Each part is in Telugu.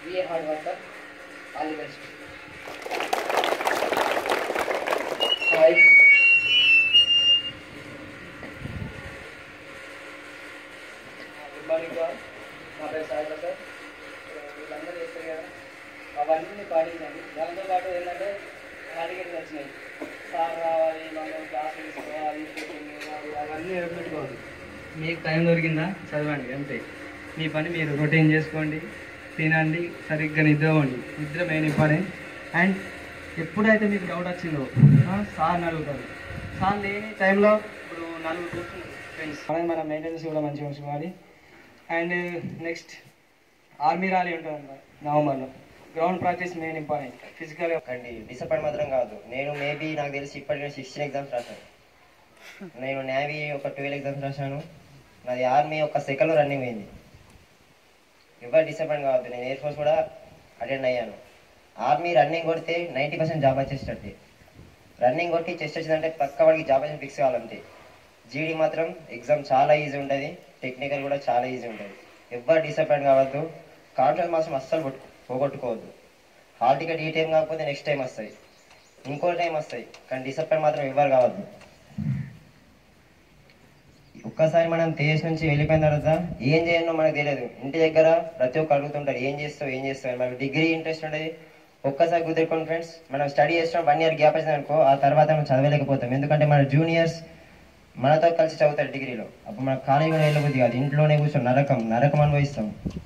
Be a hard worker all the best hi good morning sir నా పేరు సాగర్ సార్ వీళ్ళందరూ చేస్తారు కదా అవన్నీ పాటించండి దాంతోపాటు ఏంటంటే హాలిడేస్ వచ్చినాయి సార్ రావాలి మనం క్లాస్ తీసుకోవాలి టీచింగ్ ఇవ్వాలి, అవన్నీ పెట్టుకోవాలి మీకు టైం దొరికిందా చదవండి అంతే మీ పని మీరు రొటీన్ చేసుకోండి తినండి సరిగ్గా నిద్రపోండి నిద్ర మెయిన్ ఇంపార్టెంట్ అండ్ ఎప్పుడైతే మీకు డౌట్ వచ్చిందో సార్ని అడుగుతారు సార్ లేని టైంలో ఇప్పుడు నలుగురు కూర్చున్నారు ఫ్రెండ్స్ అలాగే మన మెయింటెనెన్స్ కూడా మంచిగా ఉంచుకోవాలి అండ్ నెక్స్ట్ ఆర్మీ ర్యాలీ ఉంటుంది నవంబర్లో ground practice main important physical అండి డిసప్పాయింట్ మాత్రం కాదు నేను మేబీ నాకు తెలిసి ఇప్పటికే సిక్స్టీన్ ఎగ్జామ్స్ రాశాను నేను నేవీ ఒక ట్వెల్వ్ ఎగ్జామ్స్ రాశాను నాది ఆర్మీ ఒక సెకండ్లో రన్నింగ్ అయింది ఎవరు డిసప్పాయింట్ కావద్దు నేను ఎయిర్ ఫోర్స్ కూడా అటెండ్ అయ్యాను ఆర్మీ రన్నింగ్ కొడితే నైంటీ పర్సెంట్ జాబ్ వచ్చేసేటట్టే రన్నింగ్ కొట్టి చెస్ట్ వచ్చిందంటే పక్క వాడికి జాబ్ వచ్చి ఫిక్స్ కావాలంతే జీడీ మాత్రం ఎగ్జామ్ చాలా ఈజీ ఉంటుంది టెక్నికల్ కూడా చాలా ఈజీ ఉంటుంది ఎవరు డిసప్పాయింట్ కావద్దు కాన్ఫిడెన్స్ మాత్రం అస్సలు పొట్టు- పోగొట్టుకోవద్దు హాల్ టికెట్ ఈ టైం కాకపోతే నెక్స్ట్ టైం వస్తాయి ఇంకో టైం వస్తాయి కానీ డిసప్పాయింట్ మాత్రం ఎవ్వరు కావద్దు ఒక్కసారి మనం తేజ్ నుంచి వెళ్ళిపోయిన తర్వాత ఏం చేయనో మనకు తెలియదు ఇంటి దగ్గర ప్రతి ఒక్క అడుగుతుంటారు ఏం చేస్తావు ఏం చేస్తావు అని. మనకు డిగ్రీ ఇంట్రెస్ట్ ఉంటుంది ఒక్కసారి కుదురుకోండి ఫ్రెండ్స్ మనం స్టడీ చేస్తాం వన్ ఇయర్ గ్యాప్ వచ్చింది అనుకో ఆ తర్వాత మనం చదవలేకపోతాం ఎందుకంటే మన జూనియర్స్ మనతో కలిసి చదువుతారు డిగ్రీలో అప్పుడు మన కాలేజీ కూడా వెళ్ళబుద్ది కాదు ఇంట్లోనే కూర్చొని నరకం నరకం అనుభవిస్తాం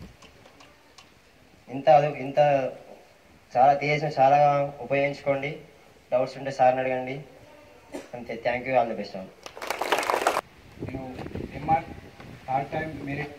ఇంత అదు- ఇంత చాలా తేజ్ను చాలా ఉపయోగించుకోండి డౌట్స్ ఉంటే సార్ని అడగండి అంతే thank you all the best all నేను MR third time merit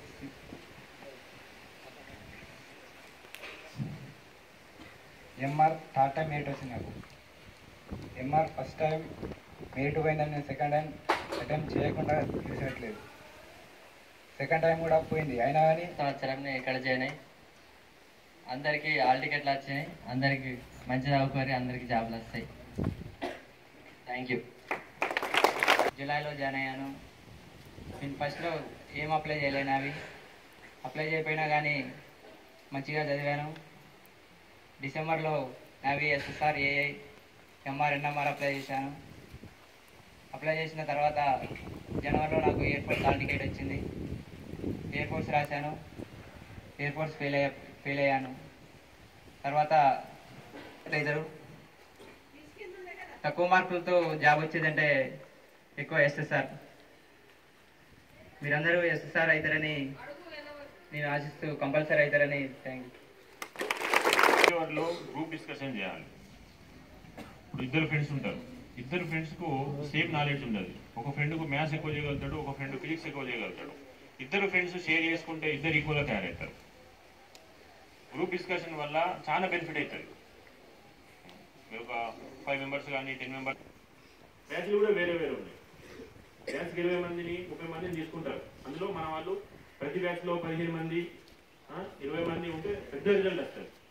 MR third time merit వచ్చింది నాకు ఎంఆర్ ఫస్ట్ టైం మెరిట్ పోయిందని నేను సెకండ్ టైం అటెంప్ట్ చేయకుండా తీసేయట్లేదు సెకండ్ టైం కూడా పోయింది అయినా కానీ సంవత్సరం నేను ఇక్కడ జాయిన్ అయ్యి అందరికీ ఆల్ టికెట్లు వచ్చినాయి అందరికీ మంచి చదువుకోరి అందరికీ జాబ్లు వస్తాయి థ్యాంక్ యూ జూలైలో జాయిన్ అయ్యాను నేను ఫస్ట్లో ఏం అప్లై చేయలేను అవి అప్లై చేయకపోయినా కానీ మంచిగా చదివాను డిసెంబర్లో నావి SSR AI MR NMR apply చేశాను అప్లై చేసిన తర్వాత జనవరిలో నాకు ఎయిర్ ఫోర్స్ హాల్ టికెట్ వచ్చింది ఎయిర్ ఫోర్స్ రాశాను ఎయిర్ ఫోర్స్ ఫెయిల్ అయ్యా ఫెయిల్ అయ్యాను తర్వాత ఇద్దరు తక్కువ మార్కులతో జాబ్ వచ్చేదంటే ఎక్కువ ఎస్ఎస్ఆర్ మీరందరూ ఎస్ఎస్ఆర్ అవుతారని నేను ఆశిస్తూ కంపల్సరీ అవుతారని థ్యాంక్ యూ వాటిలో గ్రూప్ డిస్కషన్ చేయాలి ఇప్పుడు ఇద్దరు ఫ్రెండ్స్ ఉంటారు ఇద్దరు ఫ్రెండ్స్కు సేమ్ నాలెడ్జ్ ఉండదు ఒక ఫ్రెండ్కు మ్యాథ్స్ ఎక్కువ చేయగలుగుతాడు ఒక ఫ్రెండ్ ఫిజిక్స్ ఎక్కువ చేయగలుగుతాడు ఇద్దరు ఫ్రెండ్స్ షేర్ చేసుకుంటే ఇద్దరు ఈక్వల్గా తయారవుతారు గ్రూప్ డిస్కషన్ వల్ల చాలా బెనిఫిట్ అవుతుంది మీరు ఒక ఫైవ్ మెంబర్స్ కానీ టెన్ మెంబర్స్ బ్యాచ్లు కూడా వేరే వేరే ఉన్నాయి బ్యాచ్కి ఇరవై మందిని ముప్పై మందిని తీసుకుంటారు అందులో మన వాళ్ళు ప్రతి బ్యాచ్లో పదిహేను మంది ఆ, ఇరవై మంది ఉంటే పెద్ద రిజల్ట్ వస్తుంది